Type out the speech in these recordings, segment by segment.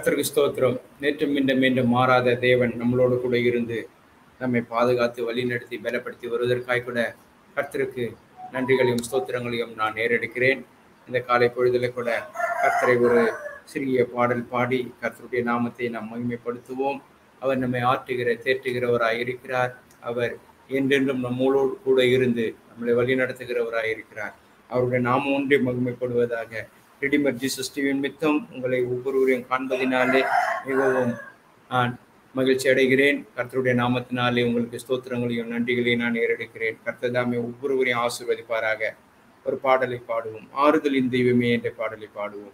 கர்த்தருக்கு ஸ்தோத்திரம் நேற்றும் மீண்டும் மீண்டும் மாறாத தேவன் நம்மளோடு கூட இருந்து நம்மை பாதுகாத்து வழிநடத்தி பலப்படுத்தி வருவதற்காய் கூட கர்த்தருக்கு நன்றிகளையும் ஸ்தோத்திரங்களையும் நான் நேரெடுக்கிறேன் இந்த காலை பொழுதில கூட கர்த்தரை ஒரு சிறிய பாடல் பாடி கர்த்தருடைய நாமத்தை நாம் மகிமைப்படுத்துவோம் அவர் நம்மை ஆற்றுகிற தேற்றுகிறவராய் இருக்கிறார் அவர் என்றென்றும் நம்மளோடு கூட இருந்து நம்மளை வழி நடத்துகிறவராய் இருக்கிறார் அவருடைய நாமம் ஒன்றே மகிமைப்படுவதாக ரெடிமர் ஜீசஸ் டிவியின் மித்தம் உங்களை ஒவ்வொருவரையும் காண்பதினாலே மிகவும் நான் மகிழ்ச்சி அடைகிறேன் கர்த்தருடைய நாமத்தினாலே உங்களுக்கு ஸ்தோத்திரங்களையும் நன்றிகளையும் நான் ஏறெடுக்கிறேன் கர்த்தர் தாமே ஒவ்வொருவரையும் ஆசிர்வதிப்பாராக ஒரு பாடலை பாடுவோம் ஆறுதலின் தெய்வமே என்ற பாடலை பாடுவோம்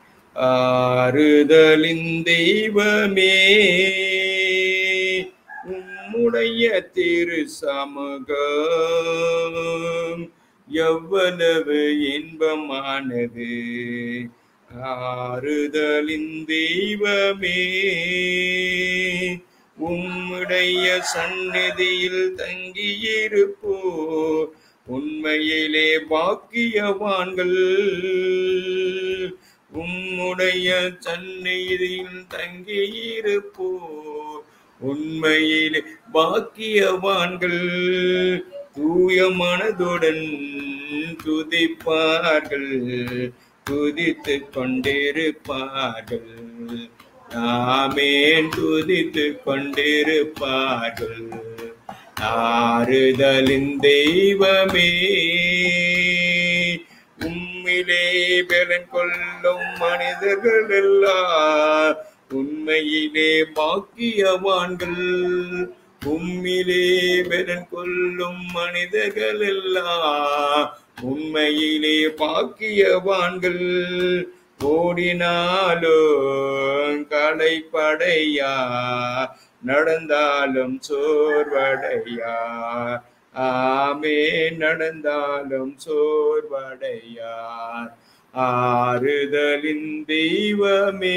ஆறுதலின் தெய்வமே உம்முடைய திரு சமூகம் எவ்வளவு இன்பமானது ஆறுதலின் தெய்வமே உம்முடைய சந்நிதியில் தங்கியிருப்போ உண்மையிலே பாக்கியவான்கள் உம்முடைய சந்நிதியில் தங்கியிருப்போ உண்மையிலே பாக்கியவான்கள் தூய மனதுடன் துதிப்பார்கள் துதித்து கொண்டிருப்பார்கள் நாமேன் துதித்து கொண்டிருப்பார்கள் ஆறுதலின் தெய்வமே உம்மிலே பலன் கொள்ளும் மனிதர்கள் எல்லாம் உண்மையிலே பாக்கியவான்கள் உம்மிலே பெறன் கொள்ளும் மனிதர்கள் எல்லாம் உண்மையிலே பாக்கியவான்கள் ஓடினாலும் களைப்படையா நடந்தாலும் சோர்வடையா ஆமே நடந்தாலும் சோர்வடையார் ஆறுதலின் தெய்வமே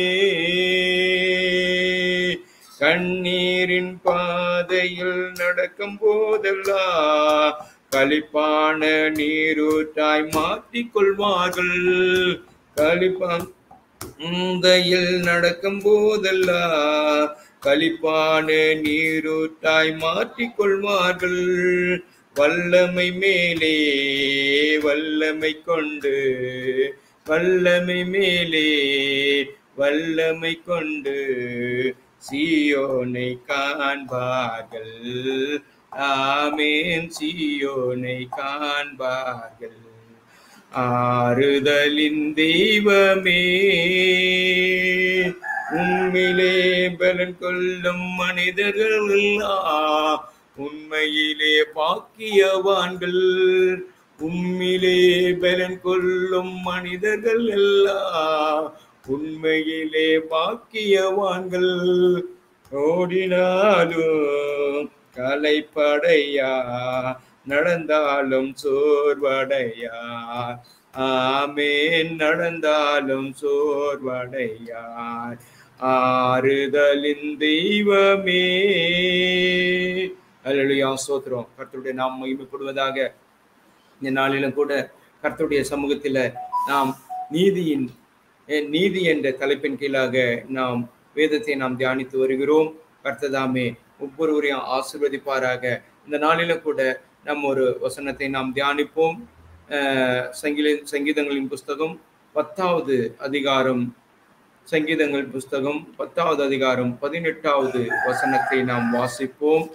கண்ணீரின் பாதையில் நடக்கும் போதெல்லாம் களிப்பான நீரூற்றாய் மாற்றிக் கொள்வார்கள் களிப்பான் முந்தையில் நடக்கும் போதெல்லாம் களிப்பான நீரூற்றாய் மாற்றிக் கொள்வார்கள் வல்லமை மேலே வல்லமை கொண்டு வல்லமை மேலே வல்லமை கொண்டு சியோனை காண்பார்கள் ஆமேன் சியோனை காண்பார்கள் ஆறுதலின் தெய்வமே உண்மையிலே பலன் கொள்ளும் மனிதர்கள் எல்லாம் உண்மையிலே பாக்கியவான்கள் உண்மையிலே பலன் கொள்ளும் மனிதர்கள் எல்லாம் உண்மையிலே பாக்கியவான்கள் ஓடினாலும் கலைப்படையா நடந்தாலும் சோர்வடையா ஆமேன் நடந்தாலும் சோர்வடையார் ஆறுதலின் தெய்வமே அல்லா சோத்திரம் கர்த்தருடைய நாம் மகிமைப்படுவதாக இந்த நாளிலும் கூட கர்த்தருடைய சமூகத்தில் நாம் நீதியின் நீதி என்ற தலைப்பின் கீழாக நாம் வேதத்தை நாம் தியானித்து வருகிறோம் கர்த்ததாமே ஒவ்வொருவரையும் ஆசிர்வதிப்பாராக இந்த நாளிலும் கூட நம்ம ஒரு வசனத்தை நாம் தியானிப்போம் சங்கீத சங்கீதங்களின் புஸ்தகம் பத்தாவது அதிகாரம் சங்கீதங்கள் புஸ்தகம் பத்தாவது அதிகாரம் பதினெட்டாவது வசனத்தை நாம் வாசிப்போம்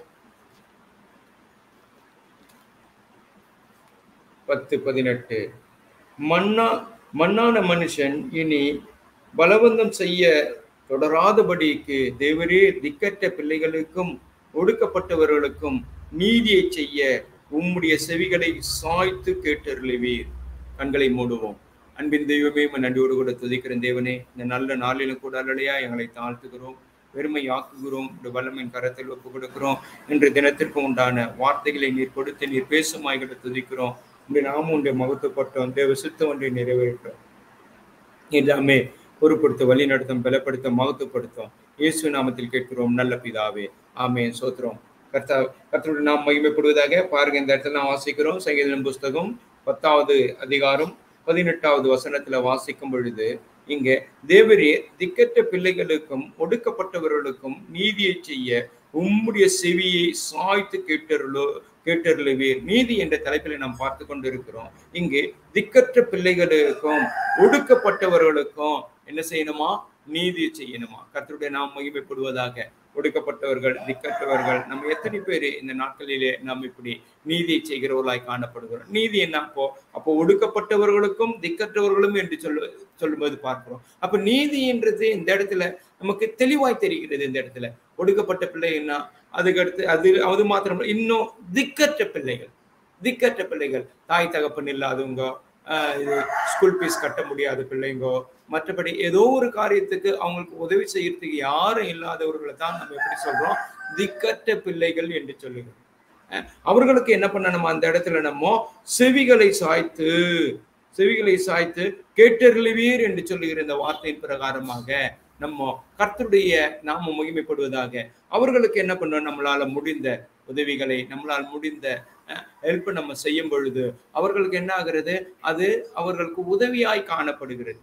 பத்து பதினெட்டு மன்னா மண்ணான மனுஷன் இனி பலவந்தம் செய்ய தொடராதபடிக்கு தேவரே திக்கற்ற பிள்ளைகளுக்கும் ஒடுக்கப்பட்டவர்களுக்கும் நீதியை செய்ய உம்முடைய செவிகளை சாய்த்து கேட்டருளுவீர் கண்களை மூடுவோம் அன்பின் தெய்வமே நன்றியோடு கூட துதிக்கிறேன் தேவனே இந்த நல்ல நாளிலும் கூட அல்லையா எங்களை தாழ்த்துகிறோம் பெருமை ஆக்குகிறோம் இந்த வல்லமின் கரத்தில் ஒப்பு கொடுக்கிறோம் இன்று தினத்திற்கு உண்டான வார்த்தைகளை நீர் கொடுத்து நீர் பேசுமாய்களை துதிக்கிறோம் உடைய நாமும் உடைய மகத்துப்பட்டோம் தேவ சுத்தம் ஒன்றை நிறைவேற்றோம் எல்லாமே பொறுப்படுத்த வழி நடத்தும் பலப்படுத்த மகத்துப்படுத்தும் இயேசு நாமத்தில் கேட்கிறோம் நல்ல பிதாவே ஆமே சோத்திரம் கர்த்தா கர்த்தருடைய நாம் மகிமைப்படுவதாக பாருங்க இந்த இடத்துல நான் வாசிக்கிறோம் சங்கீதம் புஸ்தகம் பத்தாவது அதிகாரம் பதினெட்டாவது வசனத்துல வாசிக்கும் பொழுது இங்க தேவரே திக்கற்ற பிள்ளைகளுக்கும் ஒடுக்கப்பட்டவர்களுக்கும் நீதியை செய்ய உம்முடைய செவியை சாய்த்து கேட்டருளோ கேட்டருளுவீர் நீதி என்ற தலைப்பில் நாம் பார்த்து கொண்டிருக்கிறோம் இங்கு திக்கற்ற பிள்ளைகளுக்கும் ஒடுக்கப்பட்டவர்களுக்கும் என்ன செய்யணுமா நீதி செய்யணுமா கர்த்தருடைய நாம் மகிமைப்படுவதாக ஒடுக்கப்பட்டவர்கள் திக்கற்றவர்கள் நம்ம எத்தனை பேர் இந்த நாட்களிலே நாம் இப்படி நீதியை செய்கிறவர்களாய் காணப்படுகிறோம் நீதி என்ன அப்போ அப்போ ஒடுக்கப்பட்டவர்களுக்கும் திக்கற்றவர்களும் என்று சொல்ல சொல்லும்போது பார்க்கிறோம் அப்ப நீதின்றது இந்த இடத்துல நமக்கு தெளிவாய் தெரிகிறது இந்த இடத்துல ஒடுக்கப்பட்ட பிள்ளைன்னா அதுக்கு அடுத்து அது அது மாத்திரம் இல்ல, இன்னும் திக்கற்ற பிள்ளைகள் திக்கற்ற பிள்ளைகள் தாய் தகப்பன் இல்லாதவங்க ஆஹ் இது ஸ்கூல் ஃபீஸ் கட்ட முடியாத பிள்ளைங்கோ மற்றபடி ஏதோ ஒரு காரியத்துக்கு அவங்களுக்கு உதவி செய்யறதுக்கு யாரும் இல்லாதவர்களை தான் நம்ம எப்படி சொல்றோம் திக்கற்ற பிள்ளைகள் என்று சொல்லுகிறோம் அஹ் அவர்களுக்கு என்ன பண்ணணும் அந்த இடத்துல நம்ம செவிகளை சாய்த்து செவிகளை சாய்த்து கேட்டறிவீர் என்று சொல்லுகிற இந்த வார்த்தையின் பிரகாரமாக நம்ம கர்த்தருடைய நாம மகிமைப்படுவதாக அவர்களுக்கு என்ன பண்ணணும் நம்மளால முடிந்த உதவிகளை நம்மளால் முடிந்த ஹெல்ப் நம்ம செய்யும் பொழுது அவர்களுக்கு என்ன ஆகிறது அது அவர்களுக்கு உதவியாய் காணப்படுகிறது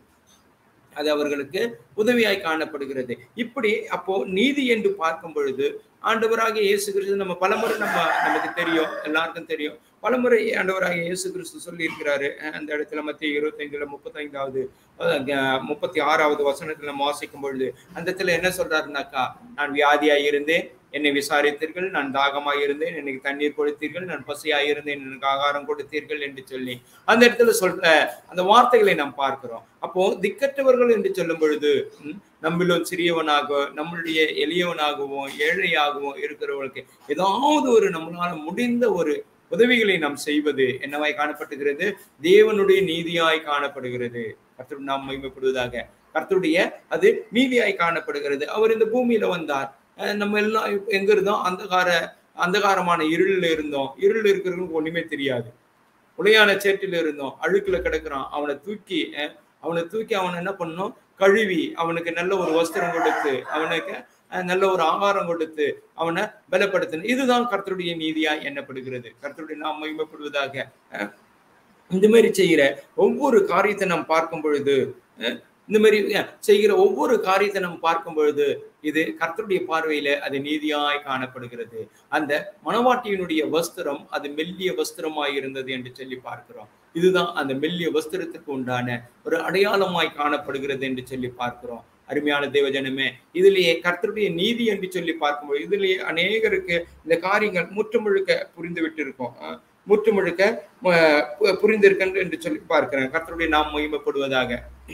அது அவர்களுக்கு உதவியாய் காணப்படுகிறது இப்படி அப்போ நீதி என்று பார்க்கும் பொழுது ஆண்டவராகிய இயேசு கிறிஸ்து நம்ம பலமுறை நம்ம நமக்கு தெரியும் எல்லாருக்கும் தெரியும் பலமுறை ஆண்டவராகிய இயேசு கிறிஸ்து சொல்லி இருக்கிறாரு அந்த இடத்துல மத்திய இருபத்தைந்துல முப்பத்தைந்தாவது அஹ், முப்பத்தி ஆறாவது வசனத்துல நம்ம வாசிக்கும் பொழுது அந்த இடத்துல என்ன சொல்றாருனாக்கா நான் வியாதியாய் இருந்தேன் என்னை விசாரித்தீர்கள் நான் தாகமாய் இருந்தேன் எனக்கு தண்ணீர் கொடுத்தீர்கள் நான் பசியாய் இருந்தேன் எனக்கு ஆகாரம் கொடுத்தீர்கள் என்று சொல்லி அந்த இடத்துல சொல்ற அந்த வார்த்தைகளை நாம் பார்க்கிறோம் அப்போ திக்கற்றவர்கள் என்று சொல்லும் பொழுது ம், நம்மளும் சிறியவனாக நம்மளுடைய எளியவனாகவும் ஏழையாகவும் இருக்கிறவர்களுக்கு ஏதாவது ஒரு நம்மளால முடிந்த ஒரு உதவிகளை நாம் செய்வது என்னவாய் காணப்பட்டுகிறது தேவனுடைய நீதியாய் காணப்படுகிறது கர்த்தர் நாம் மகிமைப்படுவதாக கர்த்தருடைய அது நீதியாய் காணப்படுகிறது அவர் இந்த பூமியில வந்தார் அஹ் நம்ம எல்லாம் இப்ப எங்க இருந்தோம் அந்தகார அந்தகாரமான இருளில் இருந்தோம் இருள் இருக்கிறவங்களுக்கு ஒண்ணுமே தெரியாது உளையான சேற்றில் இருந்தோம் அழுக்குல கிடக்குறான் அவனை தூக்கி அஹ், அவனை தூக்கி அவனை என்ன பண்ணணும் கழுவி அவனுக்கு நல்ல ஒரு வஸ்திரம் கொடுத்து அவனுக்கு அஹ், நல்ல ஒரு ஆகாரம் கொடுத்து அவனை பலப்படுத்தணும் இதுதான் கர்த்தருடைய நீதியா எண்ணப்படுகிறது கர்த்தருடைய நாம் மகிமைப்படுவதாக அஹ், இந்த மாதிரி செய்கிற ஒவ்வொரு காரியத்தை நாம் பார்க்கும் பொழுது அஹ், இந்த மாதிரி அஹ், செய்கிற ஒவ்வொரு காரியத்தை நாம் பார்க்கும் பொழுது இது கர்த்தருடைய பார்வையில அது நீதியாய் காணப்படுகிறது அந்த மணவாட்டியினுடைய வஸ்திரம் அது மெல்லிய வஸ்திரமாய் இருந்தது என்று சொல்லி பார்க்கிறோம் இதுதான் அந்த மெல்லிய வஸ்திரத்துக்கு உண்டான ஒரு அடையாளமாய் காணப்படுகிறது என்று சொல்லி பார்க்கிறோம் அருமையான தேவஜனமே இதுலயே கர்த்தருடைய நீதி என்று சொல்லி பார்க்கும்போது இதுலயே அநேகருக்கு இந்த காரியங்கள் முற்றுமுழுக்க புரிந்து விட்டு இருக்கும் அஹ், முற்றுமுழுக்க அஹ், பு- புரிந்திருக்கின்ற என்று சொல்லி பார்க்கிறேன் கர்த்தருடைய நாம் மகிமைப்படுவதாக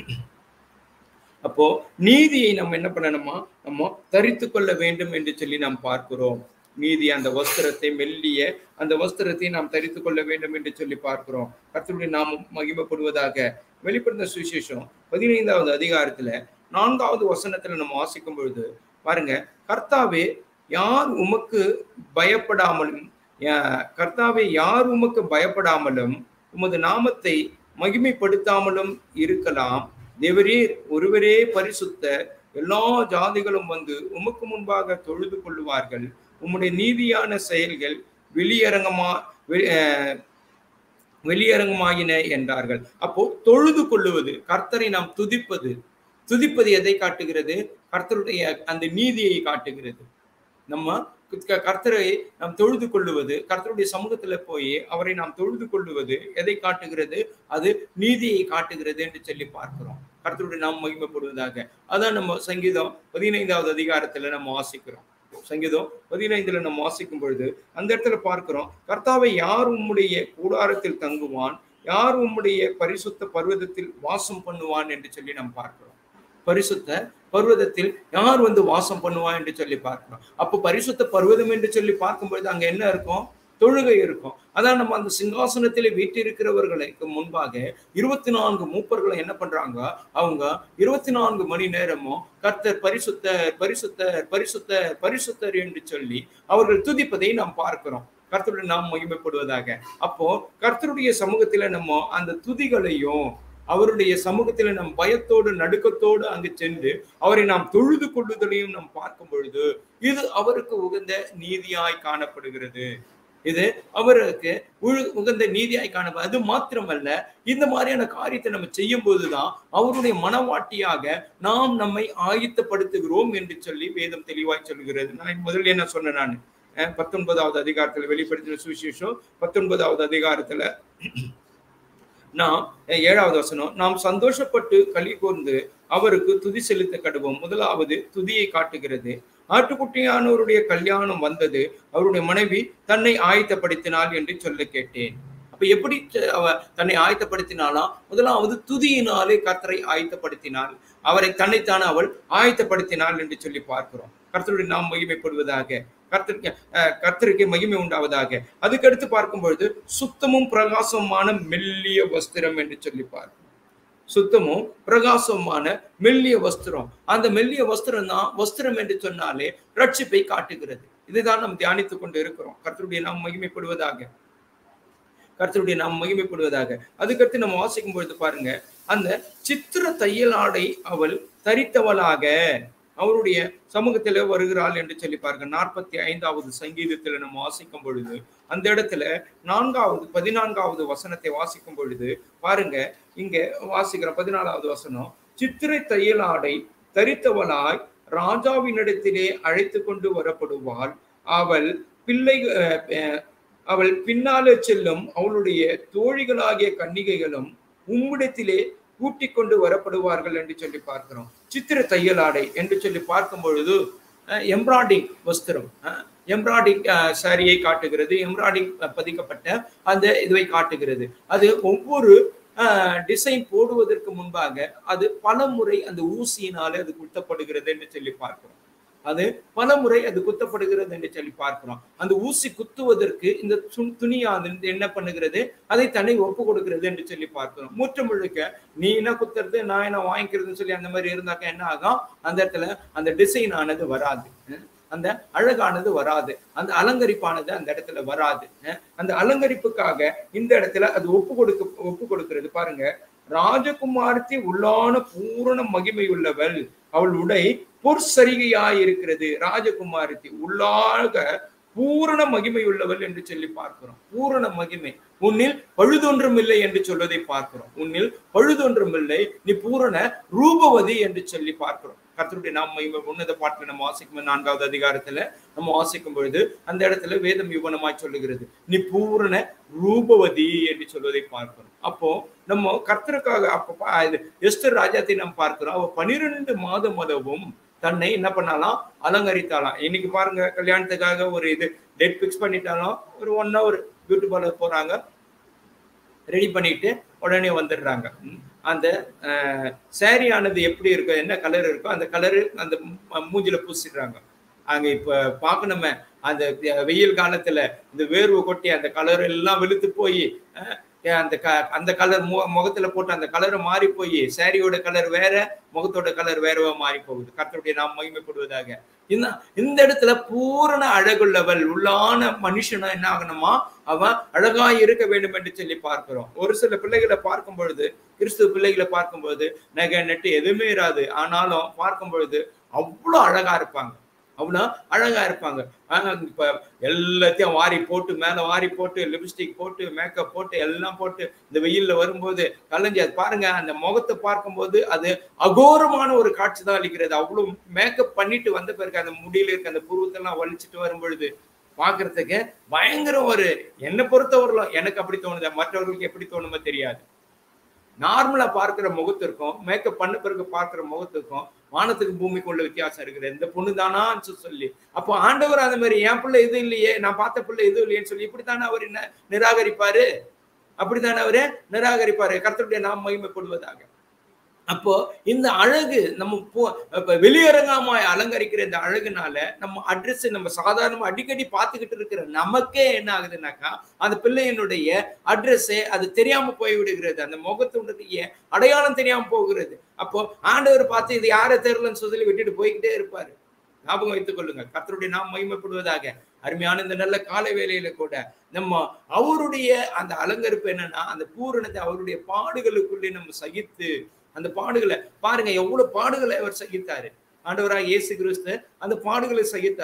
அப்போ நீதியை நம்ம என்ன பண்ணணுமா நம்ம தரித்து கொள்ள வேண்டும் என்று சொல்லி நாம் பார்க்கிறோம் நீதி அந்த வஸ்திரத்தை மெல்லிய அந்த வஸ்திரத்தை நாம் தரித்து கொள்ள வேண்டும் என்று சொல்லி பார்க்கிறோம் கர்த்தருடைய நாமம் மகிமைப்படுவதாக வெளிப்படுத்த சுவிசேஷம் பதினைந்தாவது அதிகாரத்துல நான்காவது வசனத்துல நம்ம வாசிக்கும் பொழுது பாருங்க கர்த்தாவே யார் உமக்கு பயப்படாமலும் யா- கர்த்தாவே யார் உமக்கு பயப்படாமலும் உமது நாமத்தை மகிமைப்படுத்தாமலும் இருக்கலாம் தேவரீர் ஒருவரே பரிசுத்த எல்லா ஜாதிகளும் வந்து உமக்கு முன்பாக தொழுது கொள்ளுவார்கள் உம்முடைய நீதியான செயல்கள் வெளியரங்கமா வெ- அஹ் வெளியரங்கமாயின என்றார்கள் அப்போ தொழுது கொள்ளுவது கர்த்தரை நாம் துதிப்பது துதிப்பது எதை காட்டுகிறது கர்த்தருடைய அந்த நீதியை காட்டுகிறது நம்ம க- கர்த்தரை நாம் தொழுது கொள்ளுவது கர்த்தருடைய சமூகத்துல போய் அவரை நாம் தொழுது கொள்ளுவது எதை காட்டுகிறது அது நீதியை காட்டுகிறது என்று சொல்லி பார்க்கிறோம் கர்த்தருடைய நாம் மகிமைப்படுவதாக அதான் நம்ம சங்கீதம் பதினைந்தாவது அதிகாரத்துல நம்ம வாசிக்கிறோம் சங்கீதம் பதினைந்துல நம்ம வாசிக்கும் பொழுது அந்த இடத்துல பார்க்கிறோம் கர்த்தாவை யார் உம்முடைய கூடாரத்தில் தங்குவான் யார் உம்முடைய பரிசுத்த பர்வதத்தில் வாசம் பண்ணுவான் என்று சொல்லி நாம் பார்க்கிறோம் பரிசுத்த பர்வதத்தில் யார் வந்து வாசம் பண்ணுவான் என்று சொல்லி பார்க்கிறோம் அப்போ பரிசுத்த பர்வதம் என்று சொல்லி பார்க்கும்பொழுது அங்க என்ன இருக்கும் தொழுகை இருக்கும் அதான் நம்ம அந்த சிங்காசனத்திலே வீட்டிருக்கிறவர்களுக்கு முன்பாக இருபத்தி நான்கு மூப்பர்களை என்ன பண்றாங்க அவங்க இருபத்தி நான்கு மணி நேரமும் கர்த்தர் பரிசுத்தர் பரிசுத்தர் பரிசுத்தர் பரிசுத்தர் என்று சொல்லி அவர்கள் துதிப்பதை நாம் பார்க்கிறோம் கர்த்தருடைய நாம் மகிமைப்படுவதாக அப்போ கர்த்தருடைய சமூகத்துல நம்ம அந்த துதிகளையும் அவருடைய சமூகத்துல நம் பயத்தோடு நடுக்கத்தோடு அங்கு சென்று அவரை நாம் தொழுது கொள்ளுதலையும் நாம் பார்க்கும் பொழுது இது அவருக்கு உகந்த நீதியாய் காணப்படுகிறது இது அவருக்கு உழு- உகந்த நீதியாய் காணப்படும் அது மாத்திரமல்ல இந்த மாதிரியான காரியத்தை நம்ம செய்யும் போதுதான் அவருடைய மனவாட்டியாக நாம் நம்மை ஆயத்தப்படுத்துகிறோம் என்று சொல்லி வேதம் தெளிவாய் சொல்கிறது நான் முதல்ல என்ன சொன்னேன் நான் அஹ் பத்தொன்பதாவது அதிகாரத்துல வெளிப்படுத்தின சுவிசேஷம் பத்தொன்பதாவது அதிகாரத்துல நாம் அஹ் ஏழாவது வசனம் நாம் சந்தோஷப்பட்டு களி கூர்ந்து அவருக்கு துதி செலுத்த கடுவோம் முதலாவது துதியை காட்டுகிறது ஆட்டுக்குட்டியானவருடைய கல்யாணம் வந்தது அவருடைய மனைவி தன்னை ஆயத்தப்படுத்தினாள் என்று சொல்ல கேட்டேன் அப்ப எப்படி த- அவ தன்னை ஆயத்தப்படுத்தினாலாம் முதலாவது துதியினாலே கர்த்தரை ஆயத்தப்படுத்தினாள் அவரை தன்னைத்தானே அவள் ஆயத்தப்படுத்தினாள் என்று சொல்லி பார்க்கிறோம் கர்த்தருடைய நாம் மகிமைப்படுவதாக கர்த்தருக்கு அஹ், கர்த்தருக்கு மகிமை உண்டாவதாக அதுக்கடுத்து பார்க்கும் பொழுது சுத்தமும் பிரகாசமான மெல்லிய வஸ்திரம் என்று சொல்லி பார்க்கிறோம் சுத்தமும் பிரகாசமான மெல்லிய வஸ்திரம் அந்த மெல்லிய வஸ்திரம் தான் வஸ்திரம் என்று சொன்னாலே ரட்சிப்பை காட்டுகிறது இதுதான் நாம் தியானித்துக் கொண்டு இருக்கிறோம் கர்த்தருடைய நாம் மகிமைப்படுவதாக கர்த்தருடைய நாம் மகிமைப்படுவதாக அதுக்கடுத்து நம்ம வாசிக்கும் பொழுது பாருங்க அந்த சித்திர தையல் ஆடை அவள் தரித்தவளாக அவருடைய சமூகத்துல வருகிறாள் என்று சொல்லி பாருங்க நாற்பத்தி ஐந்தாவது சங்கீதத்துல நம்ம வாசிக்கும் பொழுது அந்த இடத்துல நான்காவது பதினான்காவது வசனத்தை வாசிக்கும் பொழுது பாருங்க இங்க வாசிக்கிற பதினாலாவது வசனம் சித்திரை தையல் ஆடை தரித்தவளாய் ராஜாவினிடத்திலே அழைத்து கொண்டு வரப்படுவாள் அவள் பிள்ளை அஹ், அஹ், அவள் பின்னாலே செல்லும் அவளுடைய தோழிகளாகிய கன்னிகைகளும் உம்மிடத்திலே கூட்டிக் கொண்டு வரப்படுவார்கள் என்று சொல்லி பார்க்கிறோம் சித்திர தையல் ஆடை என்று சொல்லி பார்க்கும் பொழுது எம்ப்ராய்டிங் வஸ்திரம் எம்ப்ராய்டிங் சாரியை காட்டுகிறது எம்ப்ராய்டிங் பதிக்கப்பட்ட அந்த இதுவை காட்டுகிறது அது ஒவ்வொரு டிசைன் போடுவதற்கு முன்பாக அது பல முறை அந்த ஊசியினாலே அது குத்தப்படுகிறது என்று சொல்லி பார்க்கிறோம் அது பல முறை அது குத்தப்படுகிறது என்று சொல்லி பார்க்கிறோம் அந்த ஊசி குத்துவதற்கு இந்த து- துணியானது என்ன பண்ணுகிறது அதை தன்னை ஒப்பு கொடுக்கிறது என்று சொல்லி பார்க்கிறோம் முற்று முழுக்க நீ என்ன குத்துறது நான் என்ன வாங்கிக்கிறதுன்னு சொல்லி அந்த மாதிரி இருந்தாக்க என்ன ஆகும் அந்த இடத்துல அந்த டிசைன் ஆனது வராது அஹ் அந்த அழகானது வராது அந்த அலங்கரிப்பானது அந்த இடத்துல வராது அஹ் அந்த அலங்கரிப்புக்காக இந்த இடத்துல அது ஒப்பு கொடுக்க ஒப்பு கொடுக்கிறது பாருங்க ராஜகுமாரத்தி உள்ளான பூரண மகிமை உள்ளவள் அவள் உடை பொற்சரிகையாய் இருக்கிறது ராஜகுமாரத்தி உள்ளாக பூரண மகிமை உள்ளவள் என்று சொல்லி பார்க்கிறோம் பூரண மகிமை உன்னில் பழுதொன்றும் இல்லை என்று சொல்வதை பார்க்கிறோம் உன்னில் பழுதொன்றும் இல்லை நீ பூரண ரூபவதி என்று சொல்லி பார்க்கிறோம் கர்த்தருடைய நாம் மகிமை உன்னத பாட்டில் நம்ம வாசிக்கும் நான்காவது அதிகாரத்துல நம்ம வாசிக்கும் பொழுது அந்த இடத்துல வேதம் யுவனமாய் சொல்லுகிறது நீ பூரண ரூபவதி என்று சொல்வதை பார்க்கிறோம் அப்போ நம்ம கர்த்தருக்காக அப்போ பா- இது எஸ்தர் ராஜாத்தை நம்ம பார்க்கிறோம் அவ பனிரெண்டு மாதம் அளவும் தன்னை என்ன பண்ணாலாம் அலங்கரித்தாலாம் இன்னைக்கு பாருங்க கல்யாணத்துக்காக ஒரு இது டேட் ஃபிக்ஸ் பண்ணிட்டாலும் ஒரு ஒன் ஹவர் பியூட்டி பார்லர் போறாங்க ரெடி பண்ணிட்டு உடனே வந்துடுறாங்க ம். அந்த saree ஆனது எப்படி இருக்கோ என்ன கலர் இருக்கோ அந்த கலரு அந்த ம- மூஞ்சில பூசிடுறாங்க அங்க இப்ப பார்க்கணுமே அந்த வெயில் காலத்துல இந்த வேர்வை கொட்டி அந்த கலர் எல்லாம் வெளுத்து போய் அந்த க அந்த கலர் மு முகத்துல போட்டு அந்த கலர் மாறி போய் சாரியோட கலர் வேற முகத்தோட கலர் வேறவா மாறி போகுது கர்த்தருடைய நாம் மகிமைப்படுவதாக இந்த இந்த இடத்துல பூரண அழகுள்ளவள் உள்ளான மனுஷனா என்ன ஆகணுமா அவன் அழகாய் இருக்க வேண்டும் என்று சொல்லி பார்க்கிறோம் ஒரு சில பிள்ளைகளை பார்க்கும் பொழுது கிறிஸ்துவ பிள்ளைகளை பார்க்கும் பொழுது நகை நட்டு எதுவுமே இராது ஆனாலும் பார்க்கும் பொழுது அவ்வளோ அழகா இருப்பாங்க அவ்வளோ அழகா இருப்பாங்க ஆனா இப்ப எல்லாத்தையும் வாரி போட்டு மேல வாரி போட்டு லிப்ஸ்டிக் போட்டு மேக்கப் போட்டு எல்லாம் போட்டு இந்த வெயில்ல வரும்போது கலைஞ்சி அது பாருங்க அந்த முகத்தை பார்க்கும்போது அது அகோரமான ஒரு காட்சி தான் அளிக்கிறது அவ்வளவு மேக்கப் பண்ணிட்டு வந்த பிறகு அந்த முடியில இருக்க அந்த புருவத்தெல்லாம் வலிச்சிட்டு வரும் பொழுது பாக்குறதுக்கு பயங்கர ஒரு என்னை பொறுத்தவரையிலும் எனக்கு அப்படி தோணுது மற்றவர்களுக்கு எப்படி தோணுமோ தெரியாது நார்மலா பார்க்கிற முகத்திற்கும் மேக்கப் பண்ண பிறகு பார்க்கிற முகத்துக்கும் வானத்துக்கு பூமிக்கு உள்ள வித்தியாசம் இருக்குது இந்த பொண்ணு தானான்னு சொல்லி அப்போ ஆண்டவர் அந்த மாதிரி என் பிள்ளை இது இல்லையே நான் பார்த்த பிள்ளை இது இல்லையேன்னு சொல்லி இப்படித்தானே அவர் என்ன நிராகரிப்பாரு அப்படித்தானே அவரு நிராகரிப்பாரு கர்த்தருடைய நாம் மகிமைப்படுவதாக அப்போ இந்த அழகு நம்ம போ- இப்ப வெளியரங்கமாய் அலங்கரிக்கிற இந்த அழகுனால நம்ம அட்ரஸ் நம்ம சாதாரணமா அடிக்கடி பார்த்துக்கிட்டு இருக்கிற நமக்கே என்ன ஆகுதுனாக்கா அந்த பிள்ளையினுடைய அட்ரஸே அது தெரியாம போய் விடுகிறது அந்த முகத்துடைய அடையாளம் தெரியாம போகிறது அப்போ ஆண்டவர் பார்த்து இது யாரை தெரியலன்னு சொல்லி விட்டுட்டு போய்கிட்டே இருப்பாரு ஞாபகம் வைத்துக் கொள்ளுங்க கர்த்தருடைய நாம் மகிமைப்படுவதாக அருமையான இந்த நல்ல காலை வேலையில கூட நம்ம அவருடைய அந்த அலங்கரிப்பு என்னன்னா அந்த பூரணத்தை அவருடைய பாடுகளுக்குள்ளே நம்ம சகித்து அந்த பாடுகளை பாருங்க எவ்வளவு பாடுகளை அவர் சகித்தாரு ஆண்டவராக இயேசு கிறிஸ்து அந்த பாடுகளை சகித்தாரு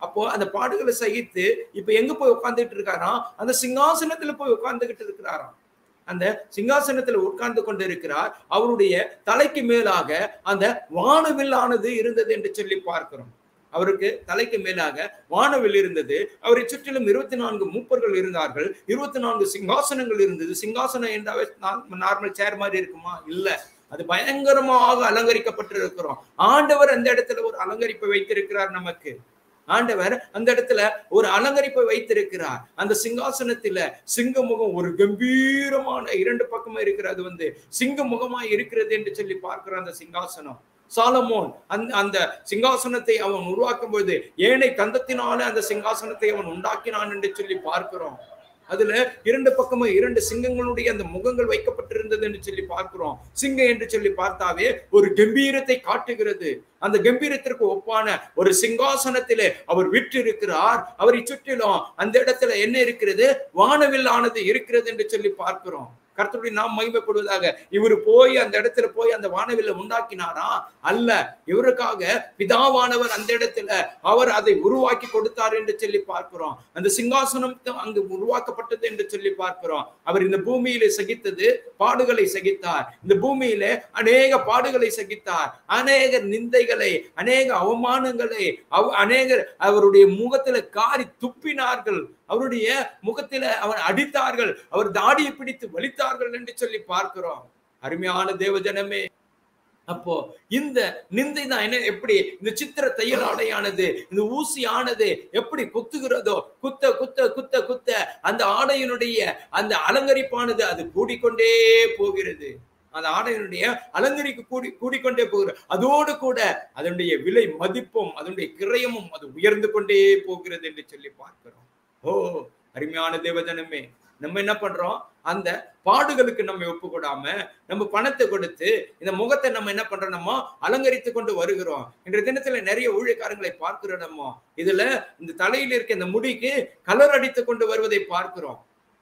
அப்போ அந்த பாடுகளை சகித்து இப்ப எங்க போய் உட்கார்ந்துட்டு இருக்காராம் அந்த சிங்காசனத்துல போய் உட்கார்ந்துகிட்டு இருக்கிறாராம் அந்த சிங்காசனத்துல உட்கார்ந்து கொண்டு இருக்கிறார் அவருடைய தலைக்கு மேலாக அந்த வானவில்லானது இருந்தது என்று சொல்லி பார்க்கிறோம் அவருக்கு தலைக்கு மேலாக வானவில் இருந்தது அவரை சுற்றிலும் இருபத்தி நான்கு மூப்பர்கள் இருந்தார்கள் இருபத்தி நான்கு சிங்காசனங்கள் இருந்தது சிங்காசனம் என்றாவே நார்மல் சேர் மாதிரி இருக்குமா இல்ல அது பயங்கரமாக அலங்கரிக்கப்பட்டு இருக்கிறோம் ஆண்டவர் அந்த இடத்துல ஒரு அலங்கரிப்பை வைத்திருக்கிறார் நமக்கு ஆண்டவர் அந்த இடத்துல ஒரு அலங்கரிப்பை வைத்திருக்கிறார் அந்த சிங்காசனத்துல சிங்க முகம் ஒரு கம்பீரமான இரண்டு பக்கமா இருக்கிறது வந்து சிங்க முகமா இருக்கிறது என்று சொல்லி பார்க்கிற அந்த சிங்காசனம் சாலமோன் அந்த அந்த சிங்காசனத்தை அவன் உருவாக்கும் பொழுது ஏனை கந்தத்தினால அந்த சிங்காசனத்தை அவன் உண்டாக்கினான் என்று சொல்லி பார்க்கிறோம் அதுல இரண்டு பக்கமும் இரண்டு சிங்கங்களுடைய அந்த முகங்கள் வைக்கப்பட்டிருந்தது என்று சொல்லி பார்க்கிறோம் சிங்கம் என்று சொல்லி பார்த்தாவே ஒரு கம்பீரத்தை காட்டுகிறது அந்த கம்பீரத்திற்கு ஒப்பான ஒரு சிங்காசனத்திலே அவர் விற்று இருக்கிறார் அவரை சுற்றிலும் அந்த இடத்துல என்ன இருக்கிறது வானவில் ஆனது இருக்கிறது என்று சொல்லி பார்க்கிறோம் கர்த்தருடைய நாம் மகிமைப்படுவதாக இவர் போய் அந்த இடத்துல போய் அந்த வானவில்ல உண்டாக்கினாரா அல்ல இவருக்காக பிதாவானவர் அந்த இடத்துல அவர் அதை உருவாக்கி கொடுத்தார் என்று சொல்லி பார்க்கிறோம் அந்த சிங்காசனம் அங்கு உருவாக்கப்பட்டது என்று சொல்லி பார்க்கிறோம் அவர் இந்த பூமியிலே சகித்தது பாடுகளை சகித்தார் இந்த பூமியிலே அநேக பாடுகளை சகித்தார் அநேக நிந்தைகளை அநேக அவமானங்களை அவ் அநேகர் அவருடைய முகத்துல காரி துப்பினார்கள் அவருடைய முகத்தில அவர் அடித்தார்கள் அவர் தாடியை பிடித்து வலித்தார்கள் என்று சொல்லி பார்க்கிறோம் அருமையான தேவஜனமே அப்போ இந்த நிந்தை தான் என்ன எப்படி இந்த சித்திர தையல் ஆடையானது இந்த ஊசி ஆனது எப்படி குத்துகிறதோ குத்த குத்த குத்த குத்த அந்த ஆடையினுடைய அந்த அலங்கரிப்பானது அது கூடிக்கொண்டே போகிறது அந்த ஆடையினுடைய அலங்கரிக்கு கூடி கூடிக்கொண்டே போகிறது அதோடு கூட அதனுடைய விலை மதிப்பும் அதனுடைய கிரயமும் அது உயர்ந்து கொண்டே போகிறது என்று சொல்லி பார்க்கிறோம் ஓ அருமையான தேவஜனமே நம்ம என்ன பண்றோம் அந்த பாடுகளுக்கு நம்ம ஒப்பு கொடாம நம்ம பணத்தை கொடுத்து இந்த முகத்தை நம்ம என்ன பண்றோம் நம்ம அலங்கரித்து கொண்டு வருகிறோம் இன்றைய தினத்துல நிறைய ஊழியக்காரங்களை பார்க்கிறோம் நம்ம இதுல இந்த தலையில இருக்க இந்த முடிக்கு கலர் அடித்து கொண்டு வருவதை பார்க்கிறோம்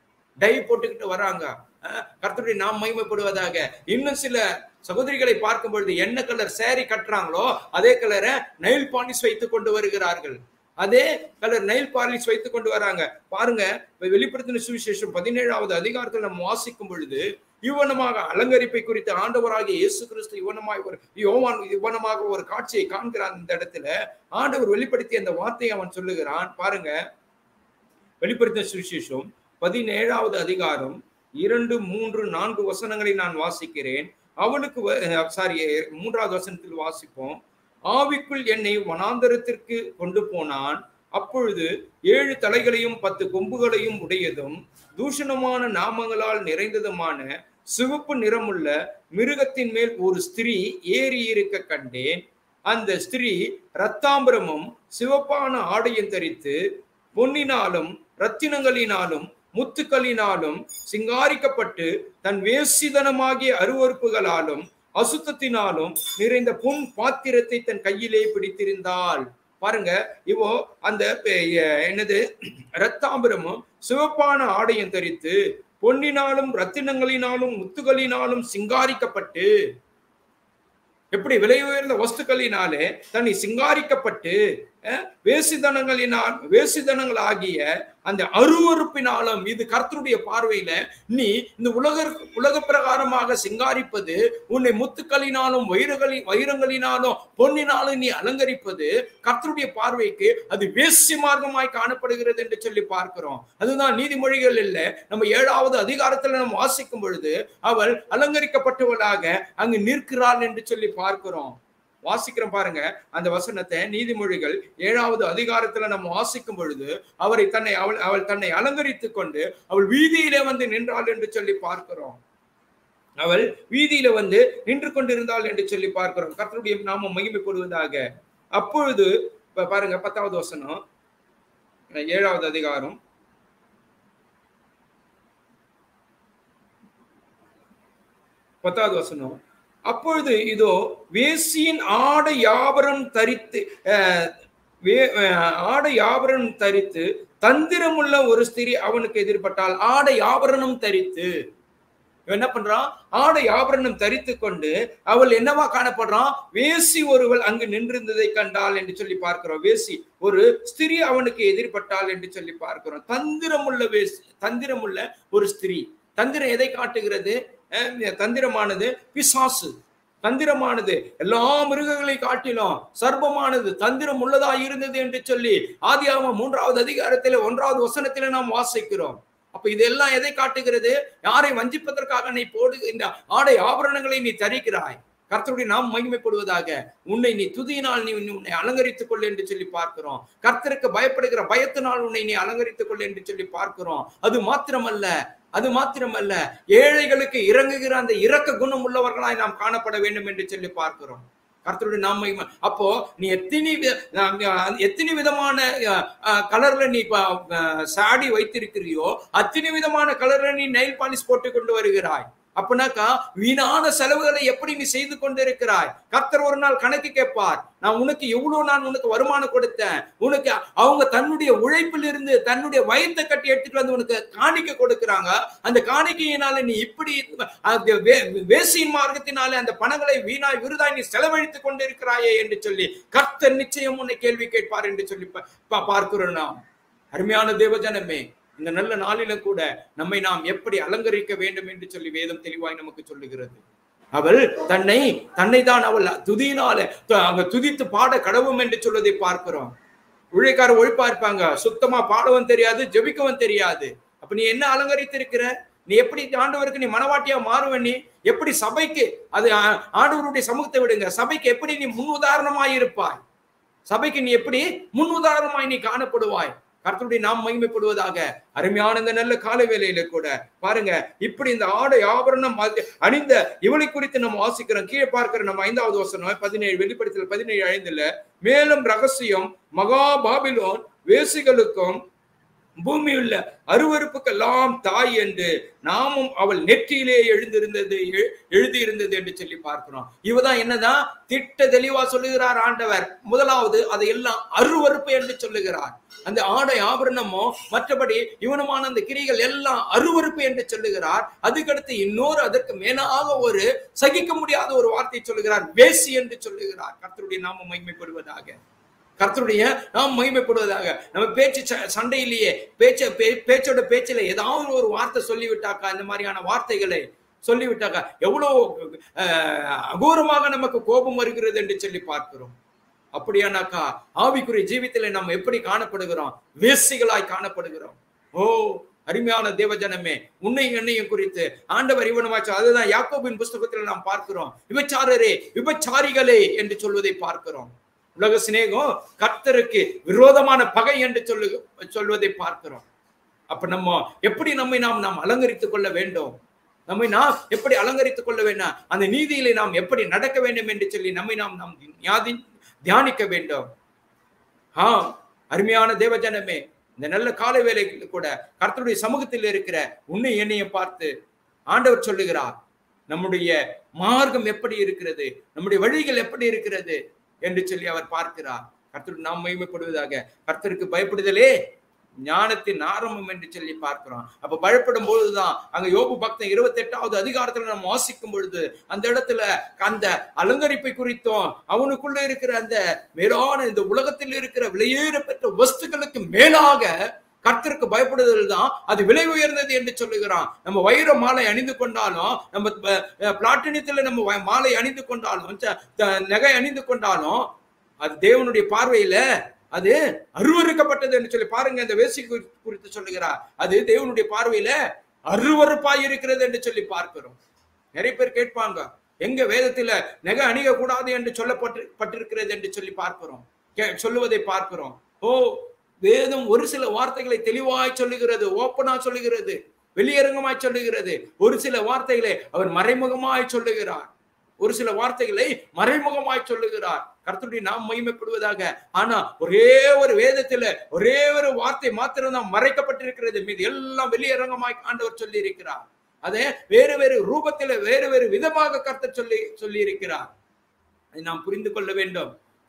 டை போட்டுக்கிட்டு வராங்க கர்த்தருடைய நாம் மகிமைப்படுவதாக இன்னும் சில சகோதரிகளை பார்க்கும் பொழுது என்ன கலர் சேரி கட்டுறாங்களோ அதே கலரை நெயில் பாலிஷ் வைத்துக் கொண்டு வருகிறார்கள் அதே கலர் நெயில் பாலிஷ் வைத்துக் கொண்டு வராங்க பாருங்க வெளிப்படுத்தின சுவிசேஷம் பதினேழாவது அதிகாரத்தில் நம்ம வாசிக்கும் பொழுது இவ்வனமாக அலங்கரிப்பை குறித்த ஆண்டவராகிய இயேசு கிறிஸ்து இவனமாய் ஒரு யோவான் இவனமாக ஒரு காட்சியை காண்கிறான் இந்த இடத்துல ஆண்டவர் வெளிப்படுத்திய அந்த வார்த்தையை அவன் சொல்லுகிறான் பாருங்க வெளிப்படுத்தின சுவிசேஷம் பதினேழாவது அதிகாரம் இரண்டு மூன்று நான்கு வசனங்களை நான் வாசிக்கிறேன் அவனுக்கு சாரி மூன்றாவது வசனத்தில் வாசிப்போம் ஆவிக்குள் என்னை வனாந்தரத்திற்கு கொண்டு போனான் அப்பொழுது ஏழு தலைகளையும் பத்து கொம்புகளையும் உடையதும் தூஷணமான நாமங்களால் நிறைந்ததுமான சிவப்பு நிறமுள்ள மிருகத்தின் மேல் ஒரு ஸ்திரீ ஏறி இருக்க கண்டேன் அந்த ஸ்திரீ ரத்தாம்பரமும் சிவப்பான ஆடையும் தரித்து பொன்னினாலும் ரத்தினங்களினாலும் முத்துக்களினாலும் சிங்காரிக்கப்பட்டு தன் வேசிதனமாகிய அருவறுப்புகளாலும் அசுத்தத்தினாலும் நிறைந்த பொன் பாத்திரத்தை தன் கையிலே பிடித்திருந்தாள் பாருங்க இவோ அந்த என்னது ரத்தாம்பரமும் சிவப்பான ஆடையும் தரித்து பொன்னினாலும் ரத்தினங்களினாலும் முத்துகளினாலும் சிங்காரிக்கப்பட்டு எப்படி விலை உயர்ந்த வஸ்துக்களினாலே தன்னை சிங்காரிக்கப்பட்டு வேசிதனங்களினால் வேசிதனங்கள் ஆகிய அந்த அருவறுப்பினாலும் இது கர்த்தருடைய பார்வையில நீ இந்த உலக உலக பிரகாரமாக சிங்காரிப்பது உன்னை முத்துக்களினாலும் வைரங்களி வைரங்களினாலும் பொன்னினாலும் நீ அலங்கரிப்பது கர்த்தருடைய பார்வைக்கு அது வேசி மார்க்கமாய் காணப்படுகிறது என்று சொல்லி பார்க்கிறோம் அதுதான் நீதிமொழிகள் இல்லை நம்ம ஏழாவது அதிகாரத்துல நம்ம வாசிக்கும் பொழுது அவள் அலங்கரிக்கப்பட்டவளாக அங்கு நிற்கிறாள் என்று சொல்லி பார்க்கிறோம் வாசிக்கிறோம் பாருங்க அந்த வசனத்தை நீதிமொழிகள் ஏழாவது அதிகாரத்துல நம்ம வாசிக்கும் பொழுது அவரை தன்னை அவள் அவள் தன்னை அலங்கரித்துக் கொண்டு அவள் வீதியிலே வந்து நின்றாள் என்று சொல்லி பார்க்கிறோம் அவள் வீதியில வந்து நின்று கொண்டிருந்தாள் என்று சொல்லி பார்க்கிறோம் கர்த்தருடைய நாம மகிமைப்படுவதாக அப்பொழுது பாருங்க பத்தாவது வசனம் ஏழாவது அதிகாரம் பத்தாவது வசனம் அப்பொழுது இதோ வேசியின் ஆடை யாபரம் தரித்து ஆடை ஆபரணம் தரித்து தந்திரமுள்ள ஒரு ஸ்திரீ அவனுக்கு எதிர்பட்டால் ஆடை ஆபரணம் தரித்து இவன் என்ன பண்றான் ஆடை ஆபரணம் தரித்து கொண்டு அவள் என்னவா காணப்படுறான் வேசி ஒருவள் அங்கு நின்றிருந்ததை கண்டாள் என்று சொல்லி பார்க்கிறோம் வேசி ஒரு ஸ்திரீ அவனுக்கு எதிர்பட்டாள் என்று சொல்லி பார்க்கிறோம் தந்திரமுள்ள வேசி தந்திரமுள்ள ஒரு ஸ்திரீ தந்திரம் எதை காட்டுகிறது அஹ் தந்திரமானது பிசாசு தந்திரமானது எல்லா மிருகங்களை காட்டிலும் சர்ப்பமானது தந்திரம் உள்ளதா இருந்தது என்று சொல்லி ஆதியாகமம் மூன்றாவது அதிகாரத்திலே ஒன்றாவது வசனத்திலே நாம் வாசிக்கிறோம் அப்ப இதெல்லாம் எதை காட்டுகிறது யாரை வஞ்சிப்பதற்காக நீ போடு இந்த ஆடை ஆபரணங்களை நீ தரிக்கிறாய் கர்த்தருடைய நாம் மகிமைப்படுவதாக உன்னை நீ துதியினால் நீ உன்னை அலங்கரித்துக் கொள் என்று சொல்லி பார்க்கிறோம் கர்த்தருக்கு பயப்படுகிற பயத்தினால் உன்னை நீ அலங்கரித்துக் கொள் என்று சொல்லி பார்க்கிறோம் அது மாத்திரமல்ல அது மாத்திரமல்ல ஏழைகளுக்கு இறங்குகிற அந்த இரக்க குணம் உள்ளவர்களாய் நாம் காணப்பட வேண்டும் என்று சொல்லி பார்க்கிறோம் கர்த்தருடைய நாம் மகிமை அப்போ நீ எத்தனை வி- அஹ் எத்தனை விதமான அஹ், அஹ், கலர்ல நீ இப்ப, அஹ், சாடி வைத்திருக்கிறியோ அத்தனை விதமான கலர்ல நீ நெயில் பாலிஷ் போட்டு கொண்டு வருகிறாய் அப்பனாக்கா வீணான செலவுகளை எப்படி நீ செய்து கொண்டிருக்கிறாய் கர்த்தர் ஒரு நாள் கணக்கு கேட்பார் நான் உனக்கு எவ்வளவு நான் உனக்கு வருமானம் கொடுத்தேன் உனக்கு அவங்க தன்னுடைய உழைப்பில் இருந்து தன்னுடைய வயத்தை கட்டி எடுத்துட்டு வந்து உனக்கு காணிக்கை கொடுக்கறாங்க அந்த காணிக்கையினால நீ இப்படி அந்த வே- வேசியின் மார்க்கத்தினாலே அந்த பணங்களை வீணாய் விருதாய் நீ செலவழித்துக் கொண்டிருக்கிறாயே என்று சொல்லி கர்த்தர் நிச்சயம் உன்னை கேள்வி கேட்பார் என்று சொல்லி பா- பா- பார்க்கிறோம் நாம் அருமையான தேவஜனமே இந்த நல்ல நாளிலும் கூட நம்மை நாம் எப்படி அலங்கரிக்க வேண்டும் என்று சொல்லி வேதம் தெளிவாய் நமக்கு சொல்லுகிறது அவள் தன்னை தன்னை தான் அவள் துதியினால த- அங்க துதித்து பாட கடவும் என்று சொல்வதை பார்க்கிறோம் உழைக்கார ஒழிப்பா இருப்பாங்க சுத்தமா பாடவும் தெரியாது ஜெபிக்கவும் தெரியாது அப்ப நீ என்ன அலங்கரித்திருக்கிற நீ எப்படி ஆண்டவருக்கு நீ மனவாட்டியா மாறுவ நீ எப்படி சபைக்கு அது ஆ- ஆண்டவருடைய சமூகத்தை விடுங்க சபைக்கு எப்படி நீ முன் உதாரணமாய் இருப்பாய் சபைக்கு நீ எப்படி முன் உதாரணமாய் நீ காணப்படுவாய் கர்த்தருடைய நாம் மகிமைப்படுவதாக அருமையான இந்த நல்ல காலை வேலையில கூட பாருங்க இப்படி இந்த ஆடை ஆபரணம் அது- அணிந்த இவளை குறித்து நம்ம வாசிக்கிறோம் கீழே பார்க்கிற நம்ம ஐந்தாவது வசனம் பதினேழு வெளிப்படுத்தல் பதினேழு ஐந்துல மேலும் ரகசியம் மகா பாபிலோன் வேசிகளுக்கும் பூமியுள்ள அருவருப்புக்கெல்லாம் தாய் என்று நாமும் அவள் நெற்றியிலே எழுந்திருந்தது எ- எழுதியிருந்தது என்று சொல்லி பார்க்கிறோம் இவதான் என்னதான் திட்ட தெளிவா சொல்லுகிறார் ஆண்டவர் முதலாவது அதையெல்லாம் அருவருப்பு என்று சொல்லுகிறார் அந்த ஆடை ஆபரணமோ மற்றபடி இவனுமான அந்த கிரிகள் எல்லாம் அருவருப்பு என்று சொல்லுகிறார் அதுக்கடுத்து இன்னொரு அதற்கு மேலாக ஒரு சகிக்க முடியாத ஒரு வார்த்தை சொல்லுகிறார் வேசி என்று சொல்லுகிறார் கர்த்தருடைய நாம மகிமைப்படுவதாக கர்த்தருடைய நாம் மகிமைப்படுவதாக நம்ம பேச்சு ச- சண்டையிலேயே பேச்ச பே- பேச்சோட பேச்சில ஏதாவது ஒரு வார்த்தை சொல்லிவிட்டாக்கா இந்த மாதிரியான வார்த்தைகளை சொல்லிவிட்டாக்கா எவ்வளவு அஹ், அகோரமாக நமக்கு கோபம் வருகிறது என்று சொல்லி பார்க்கிறோம் அப்படியானாக்கா ஆவிக்குரிய ஜீவித்தில நம்ம எப்படி காணப்படுகிறோம் வேசிகளாய் காணப்படுகிறோம் ஓ அருமையான தேவஜனமே உன்னை என்னையும் குறித்து ஆண்டவர் இவனமாச்சு அதுதான் யாக்கோபின் புஸ்தகத்தில் நாம் பார்க்கிறோம் விபச்சாரரே விபச்சாரிகளே என்று சொல்வதை பார்க்கிறோம் உலக சிநேகம் கர்த்தருக்கு விரோதமான பகை என்று சொல்லு சொல்வதை பார்க்கிறோம் அப்ப நம்ம எப்படி நம்மை நாம் நாம் அலங்கரித்துக் கொள்ள வேண்டும் நம்மை நாம் எப்படி அலங்கரித்துக் கொள்ள வேண்டும் அந்த நீதியிலே நாம் எப்படி நடக்க வேண்டும் என்று சொல்லி நம்மை நாம் நாம் ஞாதி தியானிக்க வேண்டும் ஆ அருமையான தேவஜனமே இந்த நல்ல காலை வேலைக்கு கூட கர்த்தருடைய சமூகத்தில் இருக்கிற உன்னை என்னையும் பார்த்து ஆண்டவர் சொல்லுகிறார் நம்முடைய மார்க்கம் எப்படி இருக்கிறது நம்முடைய வழிகள் எப்படி இருக்கிறது என்று சொல்லி அவர் பார்க்கிறார் கர்த்தருக்கு நாம் மகிமைப்படுவதாக கர்த்தருக்கு பயப்படுதலே ஞானத்தின் ஆரம்பம் என்று சொல்லி பார்க்கிறோம் அப்ப பயப்படும் பொழுதுதான் அங்க யோபு பக்தன் இருபத்தி எட்டாவது அதிகாரத்துல நம்ம வாசிக்கும் பொழுது அந்த இடத்துல அந்த அலங்கரிப்பை குறித்தும் அவனுக்குள்ள இருக்கிற அந்த மேலான இந்த உலகத்தில் இருக்கிற விலையேற பெற்ற வஸ்துக்களுக்கு மேலாக கர்த்தருக்கு பயப்படுதல் தான் அது விலை உயர்ந்தது என்று சொல்லுகிறான் நம்ம வைர மாலை அணிந்து கொண்டாலும் நம்ம பிளாட்டினியத்துல நம்ம வ- மாலை அணிந்து கொண்டாலும் ச- த- நகை அணிந்து கொண்டாலும் அது தேவனுடைய பார்வையில அது அருவருக்கப்பட்டது என்று சொல்லி பாருங்க இந்த வேசி குறி- குறித்து சொல்லுகிறார் அது தேவனுடைய பார்வையில அருவருப்பாய் இருக்கிறது என்று சொல்லி பார்க்கிறோம் நிறைய பேர் கேட்பாங்க எங்க வேதத்துல நகை அணிக கூடாது என்று சொல்லப்பட்டு பட்டிருக்கிறது என்று சொல்லி பார்க்கிறோம் கே- சொல்லுவதை பார்க்கிறோம் ஓ வேதம் ஒரு சில வார்த்தைகளை தெளிவாய் சொல்லுகிறது ஓப்பனா சொல்லுகிறது வெளியரங்கமாய் சொல்லுகிறது ஒரு சில வார்த்தைகளை அவர் மறைமுகமாய் சொல்லுகிறார் ஒரு சில வார்த்தைகளை மறைமுகமாய் சொல்லுகிறார் கர்த்தருடைய நாம் மகிமைப்படுவதாக ஆனா ஒரே ஒரு வேதத்துல ஒரே ஒரு வார்த்தை மாத்திரம் தான் மறைக்கப்பட்டிருக்கிறது மீது எல்லாம் வெளியரங்கமாய் ஆண்டவர் சொல்லி இருக்கிறார் அதே வேறு வேறு ரூபத்துல வேறு வேறு விதமாக கர்த்தர் சொல்லி சொல்லி இருக்கிறார் அதை நாம் புரிந்து கொள்ள வேண்டும்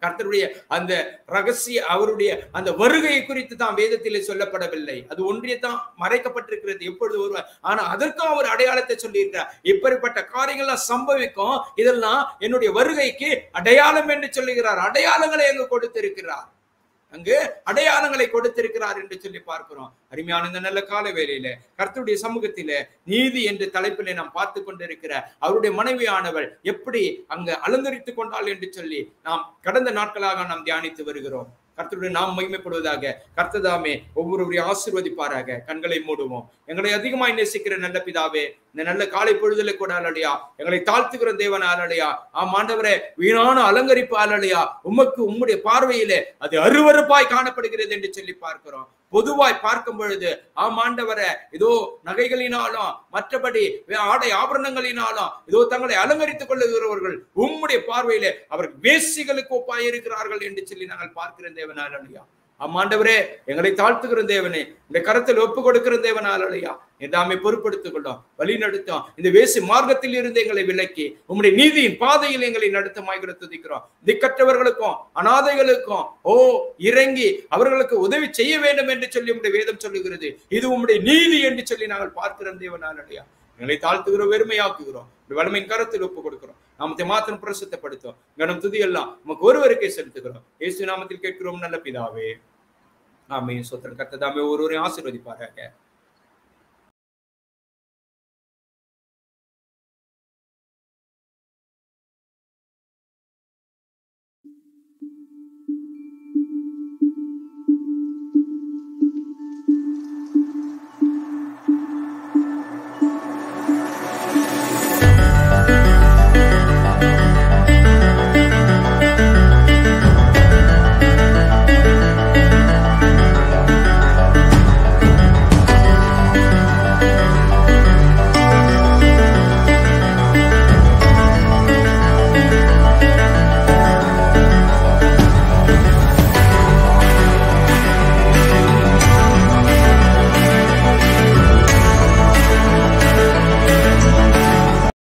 கர்த்தருடைய அந்த ரகசிய அவருடைய அந்த வருகை குறித்து தான் வேதத்திலே சொல்லப்படவில்லை அது ஒன்றிய தான் மறைக்கப்பட்டிருக்கிறது எப்பொழுது வருவார் ஆனா அதற்கும் அவர் அடையாளத்தை சொல்லியிருக்கிறார் இப்படிப்பட்ட காரியங்கள்லாம் சம்பவிக்கும் இதெல்லாம் என்னுடைய வருகைக்கு அடையாளம் என்று சொல்லுகிறார் அடையாளங்களை அங்கு கொடுத்திருக்கிறார் அங்கு அடையாளங்களை கொடுத்திருக்கிறார் என்று சொல்லி பார்க்கிறோம் அருமையான இந்த நல்ல கால வேளையில கர்த்தருடைய சமூகத்தில நீதி என்ற தலைப்பிலே நாம் பார்த்து கொண்டிருக்கிற அவருடைய மனைவியானவள் எப்படி அங்கு அலங்கரித்துக் கொண்டாள் என்று சொல்லி நாம் கடந்த நாட்களாக நாம் தியானித்து வருகிறோம் கர்த்தருடைய நாம் மகிமைப்படுவதாக கர்த்ததாமே ஒவ்வொருவரையும் ஆசிர்வதிப்பாராக கண்களை மூடுவோம் எங்களை அதிகமாய் நேசிக்கிற நல்ல பிதாவே இந்த நல்ல காலை பொழுதுல கூட அலடியா எங்களை தாழ்த்துகிற தேவன் அலடியா ஆம் ஆண்டவரே வீணான அலங்கரிப்பு அலடியா உமக்கு உம்முடைய பார்வையிலே அது அருவருப்பாய் காணப்படுகிறது என்று சொல்லி பார்க்கிறோம் பொதுவாய் பார்க்கும் பொழுது ஆம் ஆண்டவரை ஏதோ நகைகளினாலும் மற்றபடி ஆடை ஆபரணங்களினாலும் ஏதோ தங்களை அலங்கரித்துக் கொள்ளுகிறவர்கள் உம்முடைய பார்வையிலே அவர்கள் வேசிகளுக்கு ஒப்பாய் இருக்கிறார்கள் என்று சொல்லி நாங்கள் பார்க்கிற தேவனால் அழியா அம்மாண்டவரே எங்களை தாழ்த்துகிற தேவனே இந்த கரத்தில் ஒப்பு கொடுக்கிற தேவனால் அழியா எல்லாமே பொறுப்படுத்திக் கொண்டோம் வழி நடத்தோம் இந்த வேசி மார்க்கத்தில் இருந்து எங்களை விலக்கி உம்முடைய நீதியின் பாதையில் எங்களை நடத்தமாய்கிற துதிக்கிறோம் திக்கற்றவர்களுக்கும் அனாதைகளுக்கும் ஓ இறங்கி அவர்களுக்கு உதவி செய்ய வேண்டும் என்று சொல்லி உம்முடைய வேதம் சொல்லுகிறது இது உம்முடைய நீதி என்று சொல்லி நாங்கள் பார்க்கிறோம் தேவனால் அடையா எங்களை தாழ்த்துகிறோம் வெறுமையாக்குகிறோம் வலிமையின் கரத்தில் ஒப்பு கொடுக்கிறோம் நாமத்தை மாத்திரம் பிரசுத்தப்படுத்தும் கனம் துதி எல்லாம் நமக்கு ஒருவருக்கே செலுத்துகிறோம் இயேசு நாமத்தில் கேட்கிறோம் நல்ல பிதாவே ஆமே சொத்தன் கத்ததாமே ஒருவரையும் ஆசீர்வதிப்பாராக